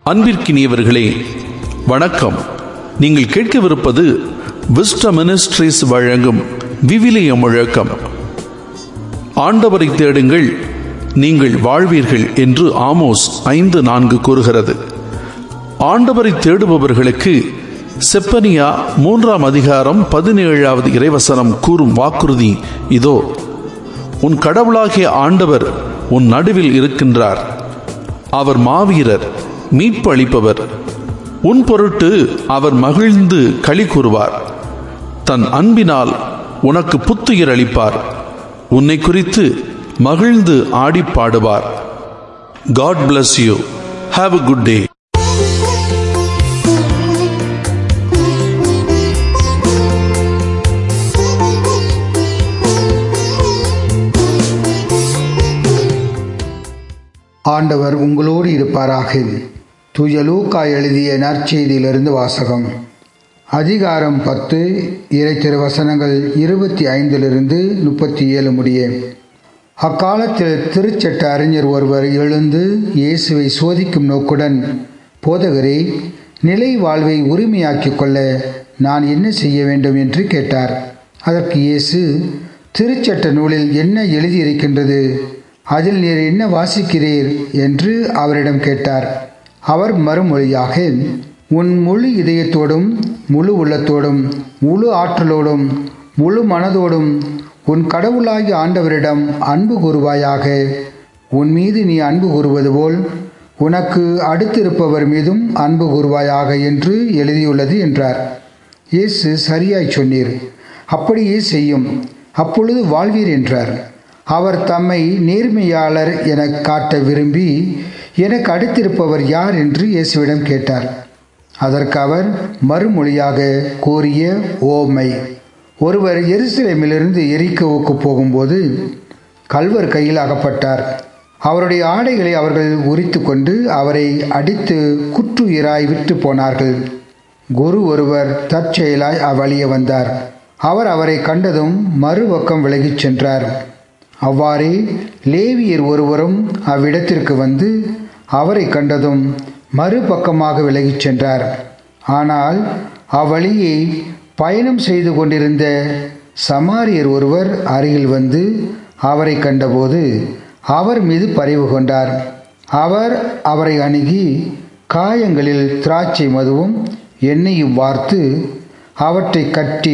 அன்பிற்கினியவர்களே வணக்கம் நீங்கள் கேட்கவிருப்பது விஸ்ட மினிஸ்ட்ரிஸ் வழங்கும் விவிலிய முழக்கம் ஆண்டவரை தேடுங்கள் நீங்கள் வாழ்வீர்கள் என்று ஆமோஸ் ஐந்து நான்கு கூறுகிறது ஆண்டவரை தேடுபவர்களுக்கு செப்பனியா மூன்றாம் அதிகாரம் பதினேழாவது இறைவசனம் கூறும் வாக்குறுதி இதோ உன் கடவுளாகிய ஆண்டவர் உன் நடுவில் இருக்கின்றார் அவர் மாவீரர் மீட்பு அளிப்பவர் உன் பொருட்டு அவர் மகிழ்ந்து களி கூறுவார் தன் அன்பினால் உனக்கு புத்துயிர் அளிப்பார் உன்னை குறித்து மகிழ்ந்து ஆடி பாடுவார் God bless you have a good day ஆண்டவர் உங்களோடு இருப்பாராக தூய லூக்கா எழுதிய நற்செய்தியிலிருந்து வாசகம் அதிகாரம் பத்து இறைத்திரு வசனங்கள் இருபத்தி ஐந்திலிருந்து முப்பத்தி ஏழு முடிய அக்காலத்தில் திருச்சட்ட அறிஞர் ஒருவர் எழுந்து இயேசுவை சோதிக்கும் நோக்குடன் போதகரே நிலை வாழ்வை உரிமையாக்கிக் கொள்ள நான் என்ன செய்ய வேண்டும் என்று கேட்டார் அதற்கு இயேசு திருச்சட்ட நூலில் என்ன எழுதியிருக்கின்றது அதில் நீர் என்ன வாசிக்கிறீர் என்று அவரிடம் கேட்டார் அவர் மறுமொழியாக உன் முழு இதயத்தோடும் முழு உள்ளத்தோடும் முழு ஆற்றலோடும் முழு மனதோடும் உன் கடவுளாகி ஆண்டவரிடம் அன்பு கூறுவாயாக உன் மீது நீ அன்பு கூறுவது போல் உனக்கு அடுத்திருப்பவர் மீதும் அன்பு கூறுவாயாக என்று எழுதியுள்ளது என்றார் இயேசு சரியாய் சொன்னீர் அப்படியே செய்யும் அப்பொழுது வாழ்வீர் என்றார் அவர் தம்மை நேர்மையாளர் என காட்ட விரும்பி எனக்கு அடுத்திருப்பவர் யார் என்று இயேசுவிடம் கேட்டார் அதற்கு அவர் மறுமொழியாக கூறிய ஓமை ஒருவர் எருசலேமிலிருந்து எரிக்கோவுக்கு போகும்போது கல்வர் கையில் அகப்பட்டார் அவருடைய ஆடைகளை அவர்கள் உரித்து கொண்டு அவரை அடித்து குற்றுயிராய் விட்டு போனார்கள் குரு ஒருவர் தற்செயலாய் அவ்வழிய வந்தார் அவர் அவரை கண்டதும் மறுபக்கம் விலகிச் சென்றார் அவ்வாறே லேவியர் ஒருவரும் அவ்விடத்திற்கு வந்து அவரை கண்டதும் மறுபக்கமாக விலகிச் சென்றார் ஆனால் அவ்வழியை பயணம் செய்து கொண்டிருந்த சமாரியர் ஒருவர் அருகில் வந்து அவரை கண்டபோது அவர் மீது பரிவு கொண்டார் அவர் அவரை அணுகி காயங்களில் திராட்சை மதுவும் எண்ணெயும் வார்த்து அவற்றை கட்டி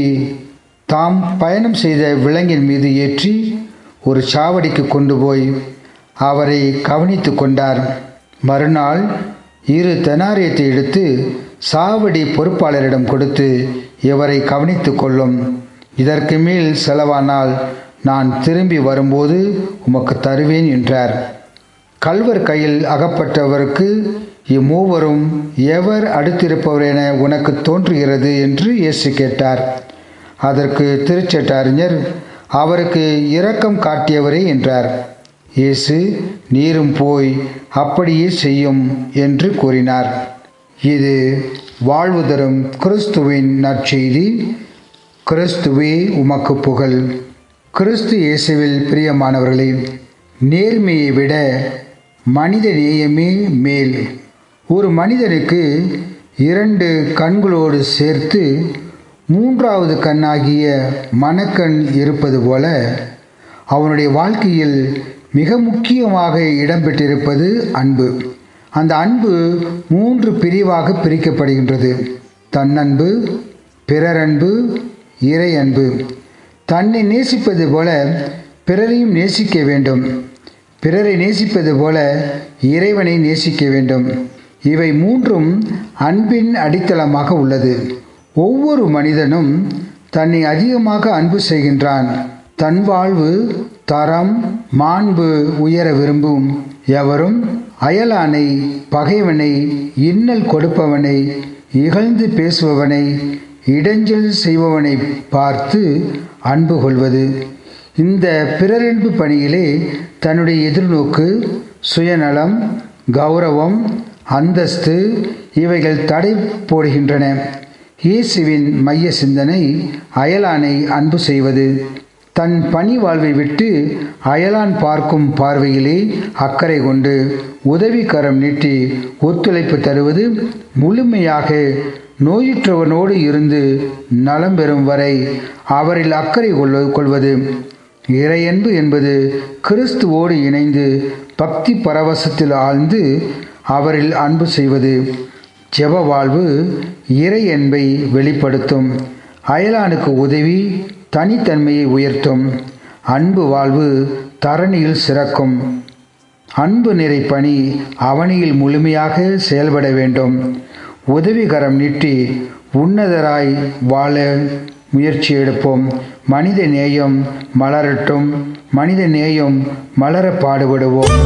தாம் பயணம் செய்த விலங்கின் மீது ஏற்றி ஒரு சாவடிக்கு கொண்டு போய் அவரை கவனித்து கொண்டார் மறுநாள் இரு தெனாரியத்தை எடுத்து சாவடி பொறுப்பாளரிடம் கொடுத்து இவரை கவனித்து கொள்ளும் இதற்கு மேல் செலவானால் நான் திரும்பி வரும்போது உமக்கு தருவேன் என்றார் கல்வர் கையில் அகப்பட்டவருக்கு இம்மூவரும் எவர் அடுத்திருப்பவர் என உனக்கு தோன்றுகிறது என்று இயேசு கேட்டார் அதற்கு திருச்சட்ட அறிஞர் அவருக்கு இரக்கம் காட்டியவரே என்றார் இயேசு நீரும் போய் அப்படியே செய்யும் என்று கூறினார் இது வாழ்வு தரும் கிறிஸ்துவின் நற்செய்தி கிறிஸ்துவே உமக்கு புகழ் கிறிஸ்து இயேசுவில் பிரியமானவர்களே நேர்மையை விட மனித நேயமே மேல் ஒரு மனிதனுக்கு இரண்டு கண்களோடு சேர்த்து மூன்றாவது கண்ணாகிய மனக்கண் இருப்பது போல அவனுடைய வாழ்க்கையில் மிக முக்கியமாக இடம்பெற்றிருப்பது அன்பு அந்த அன்பு மூன்று பிரிவாக பிரிக்கப்படுகின்றது தன்னன்பு பிறரன்பு இறை அன்பு தன்னை நேசிப்பது போல பிறரையும் நேசிக்க வேண்டும் பிறரை நேசிப்பது போல இறைவனை நேசிக்க வேண்டும் இவை மூன்றும் அன்பின் அடித்தளமாக உள்ளது ஒவ்வொரு மனிதனும் தன்னை அதிகமாக அன்பு செய்கின்றான் தன் வாழ்வு தரம் மாண்பு உயர விரும்பும் எவரும் அயலானை பகைவனை இன்னல் கொடுப்பவனை இகழ்ந்து பேசுபவனை இடைஞ்சல் செய்பவனை பார்த்து அன்பு கொள்வது இந்த பிறரன்பு பணியிலே தன்னுடைய எதிர்நோக்கு சுயநலம் கௌரவம் அந்தஸ்து இவைகள் தடை போடுகின்றன இயேசுவின் மைய சிந்தனை அயலானை அன்பு செய்வது தன் பணி வாழ்வை விட்டு அயலான் பார்க்கும் பார்வையிலே அக்கறை கொண்டு உதவிக்கரம் நீட்டி ஒத்துழைப்பு தருவது முழுமையாக நோயுற்றவனோடு இருந்து நலம் பெறும் வரை அவரில் அக்கறை கொள்ள கொள்வது இறையன்பு என்பது கிறிஸ்துவோடு இணைந்து பக்தி பரவசத்தில் ஆழ்ந்து அவரில் அன்பு செய்வது ஜெப வாழ்வு இறை அன்பை வெளிப்படுத்தும் அயலானுக்கு உதவி தனித்தன்மையை உயர்த்தும் அன்பு வாழ்வு தரணியில் சிறக்கும் அன்பு நிறை பணி அவனியில் முழுமையாக செயல்பட வேண்டும் உதவிகரம் நீட்டி உன்னதராய் வாழ முயற்சி எடுப்போம் மனித நேயம் மலரட்டும் மனித நேயம் மலர பாடுபடுவோம்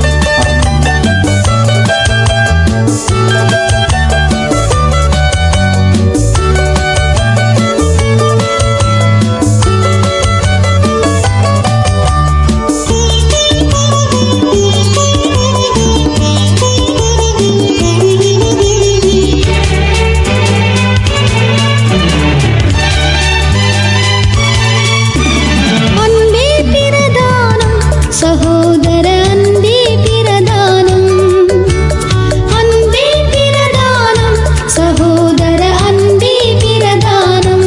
அன்பே பிரதானம் சகோதர அன்பே பிரதானம் அன்பே பிரதானம் சகோதர அன்பே பிரதானம்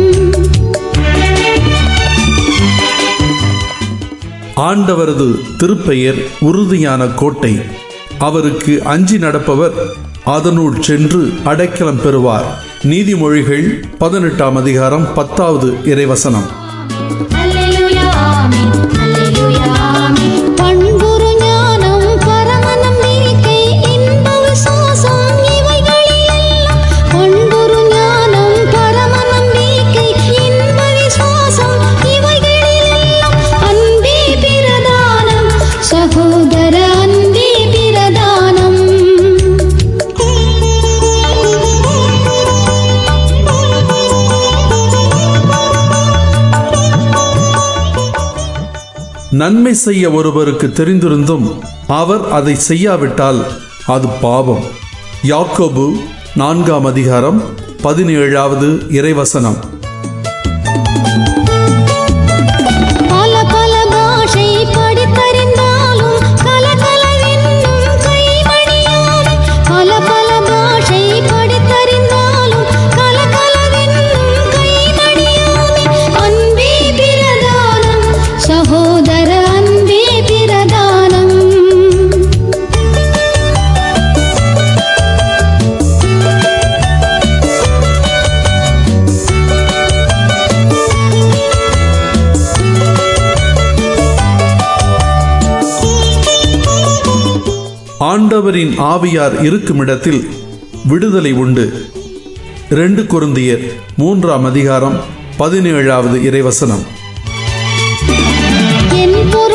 ஆண்டவரது திருப்பெயர் உறுதியான கோட்டை அவருக்கு அஞ்சி நடப்பவர் அதனுள் சென்று அடைக்கலம் பெறுவார் நீதிமொழிகள் பதினெட்டாம் அதிகாரம் பத்தாவது இறைவசனம் அல்லேலூயா ஆமென் அல்லேலூயா ஆமென் பண்புரு ஞானம் பரம நம்பிக்கை இன்ப விசுவாசம் இவைகளிலெல்லாம் பண்புரு ஞானம் பரம நம்பிக்கை இன்ப விசுவாசம் இவைகளிலெல்லாம் அன்பே பிரதானம் சகோதர அன்பே பிரதானம் நன்மை செய்ய ஒருவருக்கு தெரிந்திருந்தும் அவர் அதை செய்யாவிட்டால் அது பாவம் யாக்கோபு நான்காம் அதிகாரம் பதினேழாவது இறைவசனம் பல பல பாஷை படித்தறிந்தாலும் கலகலவென்னும் கைமணியாமே பல பல பாஷை படித்தறிந்தாலும் கலகலவென்னும் கைமணியாமே அன்பே பிரதானம் சகோதர அன்பே பிரதானம் ஆண்டவரின் ஆவியார் இருக்கும் இடத்தில் விடுதலை உண்டு ரெண்டு குருந்தியர் மூன்றாம் அதிகாரம் பதினேழாவது இறைவசனம் என் பொருள்